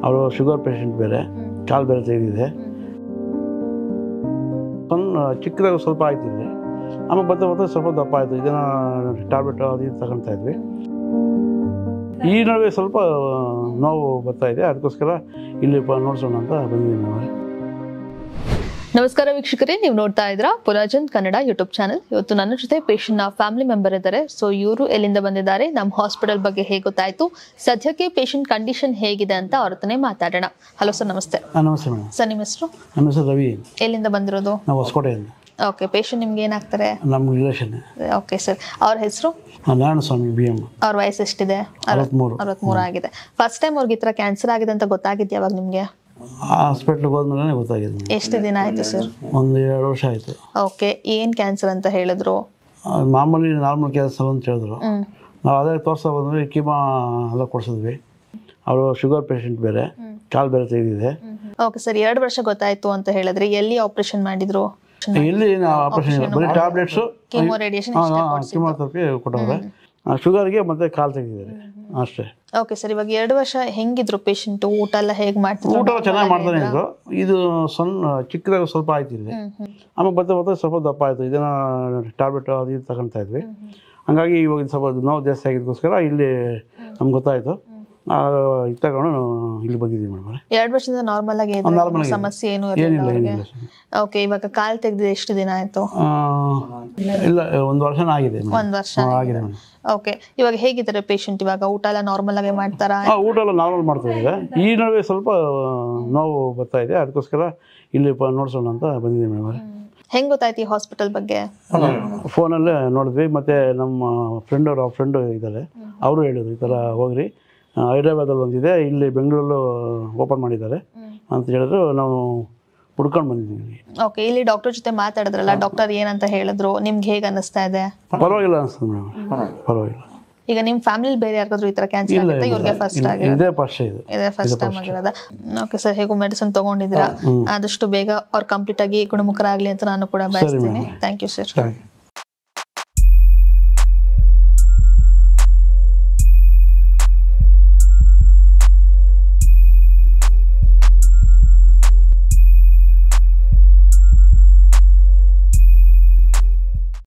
ಅವರು sugar patient ಬೇರೆ ಕಾಲು ಬೇರೆ ತೆಗೆದಿದೆ ಸಣ್ಣ ಚಿಕ್ಕದಾಗ ಸ್ವಲ್ಪ ಆಯ್ತು ಇಲ್ಲಿ ಆಮೇಲೆ ಬರ್ತಾ ಬರ್ತಾ ಸ್ವಲ್ಪ ದಪ್ಪ ಆಯಿತು ಇದನ್ನು ಟ್ಯಾಬ್ಲೆಟ್ ಅದು ಇದು ತಗೊಳ್ತಾ ಇದ್ವಿ ಈ ನಡುವೆ ಸ್ವಲ್ಪ ನೋವು ಬರ್ತಾ ಇದೆ ಅದಕ್ಕೋಸ್ಕರ ಇಲ್ಲಿ ಬ ನೋಡ್ಸೋಣ ಅಂತ ಬಂದಿದ್ದೀನಿ ನಾವು ನಮಸ್ಕಾರ ವೀಕ್ಷಕರೇ ನೀವು ನೋಡ್ತಾ ಇದ್ರ ಪುರಾಜನ್ ಕನ್ನಡ ಯೂಟ್ಯೂಬ್ ಚಾನಲ್ ಇವತ್ತು ನನ್ನ ಜೊತೆ ಪೇಷಂಟ್ ನ ಫ್ಯಾಮಿಲಿ ಮೆಂಬರ್ ಇದ್ದಾರೆ ಸೊ ಇವರು ಎಲ್ಲಿಂದ ಬಂದಿದ್ದಾರೆ ನಮ್ಮ ಹಾಸ್ಪಿಟಲ್ ಬಗ್ಗೆ ಹೇಗೆ ಗೊತ್ತಾಯ್ತು ಸದ್ಯಕ್ಕೆ ಪೇಷಂಟ್ ಕಂಡೀಷನ್ ಹೇಗಿದೆ ಅಂತ ಅವ್ರ ಹತ್ರನೇ ಮಾತಾಡೋಣ ಹಲೋ ಸರ್ ನಮಸ್ತೆ ಹಾಂ ನಮಸ್ತೆ ಮೇಡಮ್ ಸರ್ ನಿಮ್ಮ ಹೆಸರು ನಮ್ಮ ಹೆಸರು ರವಿ ಎಲ್ಲಿಂದ ಬಂದಿರೋದು ನಾವು ಹೊಸಕೋಟೆಯಿಂದ ಓಕೆ ಪೇಷಂಟ್ ನಿಮ್ಗೆ ಏನಾಗ್ತಾರೆ ನಮ್ಮ ರಿಲೇಷನ್ ಓಕೆ ಸರ್ ಅವ್ರ ಹೆಸರು ನಾರಾಯಣ ಸ್ವಾಮಿ ಬಿ ಎಮ್ ಅವ್ರ ವಯಸ್ಸು ಎಷ್ಟಿದೆ ಅರವತ್ತ್ಮೂರು ಅರವತ್ಮೂರು ಆಗಿದೆ ಫಸ್ಟ್ ಟೈಮ್ ಅವ್ರಿಗೆ ಈ ಥರ ಕ್ಯಾನ್ಸರ್ ಆಗಿದೆ ಅಂತ ಗೊತ್ತಾಗಿದ್ದು ಯಾವಾಗ ನಿಮಗೆ ಹಾಸ್ಪಿಟ್ಲಿಗೆ ಹೋದ್ಮೇಲೆ ಗೊತ್ತಾಗಿದೆ ನನಗೆ. ಎಷ್ಟು ದಿನ ಆಯ್ತು ಸರ್ ಒಂದು ಎರಡು ವರ್ಷ ಆಯಿತು ಓಕೆ ಏನ್ ಕ್ಯಾನ್ಸರ್ ಅಂತ ಹೇಳಿದ್ರು ಮಾಮೂಲಿ ನಾರ್ಮಲ್ ಕ್ಯಾನ್ಸರ್ ಅಂತ ಹೇಳಿದ್ರು ಹ್ಮ್ ನಾವು ಅದೇ ತೋರಿಸ್ತಾ ಬಂದ್ವಿ ಕೀಮಾ ಎಲ್ಲ ಕೊಡಿಸಿದ್ವಿ ಅವರು ಶುಗರ್ ಪೇಷಂಟ್ ಬೇರೆ ಕಾಲು ಬೇರೆ ತೆಗೆದಿದೆ ಓಕೆ ಸರ್ ಎರಡು ವರ್ಷ ಗೊತ್ತಾಯ್ತು ಅಂತ ಹೇಳಿದ್ರೆ ಎಲ್ಲಿ ಆಪರೇಷನ್ ಮಾಡಿದ್ರು ಇಲ್ಲಿ ಆಪರೇಷನ್ ಇಲ್ಲ ಬರೀ ಟ್ಯಾಬ್ಲೆಟ್ಸು ಕೀಮೋ ರೇಡಿಯೇಷನ್ ಕಿಮೋಥೆರಪಿ ಕೊಟ್ಟವ್ರೆ ಶುಗರ್ಗೆ ಮತ್ತೆ ಕಾಲು ತೆಗೆದಿದ್ದಾರೆ ಅಷ್ಟೇ ಓಕೆ ಸರ್ ಇವಾಗ ಎರಡು ವರ್ಷ ಹೆಂಗಿದ್ರು ಪೇಷಂಟ್ ಊಟ ಎಲ್ಲ ಹೇಗ್ ಮಾಡ್ತಿದ್ರು ಊಟ ಚೆನ್ನಾಗಿ ಮಾಡ್ತಾನೆ ಇದ್ರು ಇದು ಸಣ್ಣ ಚಿಕ್ಕದಾಗ ಸ್ವಲ್ಪ ಆಯ್ತು ಇಲ್ಲಿ ಆಮೇಲೆ ಬರ್ತಾ ಬರ್ತಾ ಸ್ವಲ್ಪ ದಪ್ಪ ಆಯಿತು ಇದನ್ನು ಟ್ಯಾಬ್ಲೆಟ್ ಅದು ಇದು ತಗೊಳ್ತಾ ಇದ್ವಿ ಹಂಗಾಗಿ ಇವಾಗ ಇದು ಸ್ವಲ್ಪ ನೋವು ಜಾಸ್ತಿ ಆಗಿದ್ದಕ್ಕೋಸ್ಕರ ಇಲ್ಲಿ ನಮ್ಗೆ ಗೊತ್ತಾಯಿತು ಇದು ತಗೊಂಡು ಇಲ್ಲಿ ಬಂದಿದ್ದೀವಿ ಮೇಡಮ್ ಎರಡು ವರ್ಷದಿಂದ ನಾರ್ಮಲ್ ಆಗಿ ಇದ್ರು. normal ಆಗಿ ಇದೆ. ಸಮಸ್ಯೆ ಏನು ಏನಿಲ್ಲ ಇರಲಿಲ್ಲ ಅವ್ರಿಗೆ ಏನಿಲ್ಲ ಸ್ವಾಮಿ. ಓಕೆ ಇವಾಗ ಕಾಲ್ ತೆಗ್ದಿದ್ದು ಎಷ್ಟು ದಿನ ಆಯ್ತು ಆ, ಇಲ್ಲ ಒಂದು ವರ್ಷನ ಆಗಿದೆ ಮೇಡಮ್. ಒಂದ್ ವರ್ಷ ಹಾ, ಆಗಿದೆ ಮೇಡಮ್ ಓಕೆ ಇವಾಗ ಹೇಗಿದ್ದಾರೆ ಪೇಷಂಟ್ ಇವಾಗ ಊಟ ಎಲ್ಲ ನಾರ್ಮಲ್ ಆಗಿ ಮಾಡ್ತಾರಾ ಹಾಂ ಊಟ ಎಲ್ಲ ನಾರ್ಮಲ್ ಮಾಡ್ತಾ ಇದ್ದಾರೆ ಈ ನಡುವೆ ಸ್ವಲ್ಪ ನೋವು ಬರ್ತಾ ಇದೆ ಅದಕ್ಕೋಸ್ಕರ ಇಲ್ಲಿ ಪ ನೋಡ್ಸೋಣ ಅಂತ ಬಂದಿದ್ದೀವಿ ಮೇಡಮ್ ಹೆಂಗ್ ಗೊತ್ತಾಯ್ತು ಈ ಹಾಸ್ಪಿಟಲ್ ಬಗ್ಗೆ ಫೋನಲ್ಲೇ ನೋಡಿದ್ವಿ ಮತ್ತು ನಮ್ಮ ಫ್ರೆಂಡ್ ಅವ್ರ ಫ್ರೆಂಡು ಇದ್ದಾರೆ ಅವರು ಹೇಳಿದ್ರು ಈ ಥರ ಹೋಗ್ರಿ ಆ, ಹೈದ್ರಾಬಾದಲ್ಲಿ ಒಂದಿದೆ ಇಲ್ಲಿ ಬೆಂಗಳೂರಲ್ಲೂ ಓಪನ್ ಮಾಡಿದ್ದಾರೆ ಅಂತ ಹೇಳಿದ್ರು ನಾವು ಹುಡ್ಕೊಂಡು ಬಂದಿದ್ದೀವಿ ಓಕೆ ಇಲ್ಲಿ ಡಾಕ್ಟರ್ ಜೊತೆ ಮಾತಾಡಿದ್ರಲ್ಲ ಡಾಕ್ಟರ್ ಏನಂತ ಹೇಳಿದ್ರು ನಿಮ್ಗೆ ಹೇಗ್ ಅನಿಸ್ತಾ ಇದೆ ಪರವಾಗಿಲ್ಲ ಅನಿಸ್ತದೆ ಮೇಡಮ್ ಪರವಾಗಿಲ್ಲ ಈಗ ನಿಮ್ ಫ್ಯಾಮಿಲಿ ಬೇರೆ ಯಾರಿಗಾದ್ರೂ ಈ ತರ ಕ್ಯಾನ್ಸರ್ ಇಲ್ಲ ಆಗುತ್ತೆ ಇವ್ರಿಗೆ ಫಸ್ಟ್ ಆಗಿದೆ ಇದೇ ಫಸ್ಟ್ ಇದು ಇದೇ ಫಸ್ಟ್ ಟೈಮ್ ಆಗಿರೋದ ಓಕೆ ಸರ್ ಹೇಗೂ ಮೆಡಿಸಿನ್ ತಗೊಂಡಿದ್ದೀರಾ ಆದಷ್ಟು ಬೇಗ ಅವ್ರು ಕಂಪ್ಲೀಟ್ ಆಗಿ ಗುಣಮುಖರಾಗ್ಲಿ ಅಂತ ನಾನು ಕೂಡ ಬಯಸ್ತೀನಿ thank you sir thank you